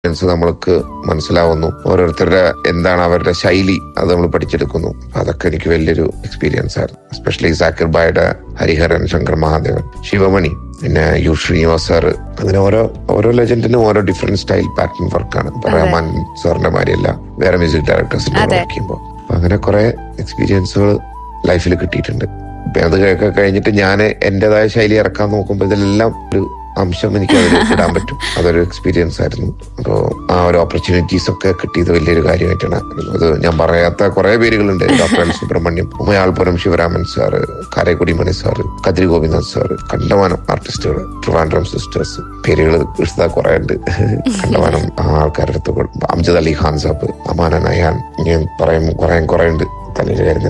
Experience നമ്മൾക്ക് മനസ്സിലാവുന്നു ഓരോരുത്തരുടെ എന്താണ് അവരുടെ ശൈലി അത് നമ്മൾ പഠിച്ചെടുക്കുന്നു അതൊക്കെ എനിക്ക് വലിയൊരു എക്സ്പീരിയൻസ് ആയിരുന്നു എസ്പെഷ്യലി സാക്കിർ ബായുടെ ഹരിഹരൻ ശങ്കർ മഹാദേവൻ ശിവമണി പിന്നെ യു ശ്രീനിവാസ് സാറ് അങ്ങനെ ഓരോ ഓരോ ലെജൻഡിനും ഓരോ ഡിഫറെന്റ് സ്റ്റൈൽ പാറ്റേൺ വർക്കാണ് റഹ്മാൻ സാറിന്റെ മാതിരിയല്ല വേറെ മ്യൂസിക് ഡയറക്ടേഴ്സിന്റെ അതെ. വർക്ക് ചെയ്യുമ്പോൾ അപ്പൊ അങ്ങനെ കുറെ എക്സ്പീരിയൻസുകൾ ലൈഫിൽ കിട്ടിയിട്ടുണ്ട് ഇപ്പൊ അത് ഒക്കെ കഴിഞ്ഞിട്ട് ഞാൻ എന്റേതായ ശൈലി ഇറക്കാൻ നോക്കുമ്പോൾ ഇതിലെല്ലാം ഒരു അംശം എനിക്ക് അതിൽ ഇടാൻ പറ്റും അതൊരു എക്സ്പീരിയൻസ് ആയിരുന്നു അപ്പോൾ ആ ഒരു ഓപ്പർച്യൂണിറ്റീസ് ഒക്കെ കിട്ടിയത് വലിയൊരു കാര്യമായിട്ടാണ് അത് ഞാൻ പറയാത്ത കുറെ പേരുകളുണ്ട് doctor L Subramaniam Umayalpuram Sivaraman sir Karaikudi Mani sir Kadri Gopinath sir കണ്ടമാനം ആർട്ടിസ്റ്റുകൾ ട്രിവാൻഡ്രം സിസ്റ്റേഴ്സ് പേരുകൾ എടുത്താൽ കുറെ ഉണ്ട് കണ്ടമാനം ആ ആൾക്കാരുടെ അടുത്ത് കൊടു- അംജദ് അലി ഖാൻ സാബ് അമാന നയാൻ ഞാൻ പറയും കുറെ കുറെ ഉണ്ട് തലയിൽ വരുന്നില്ല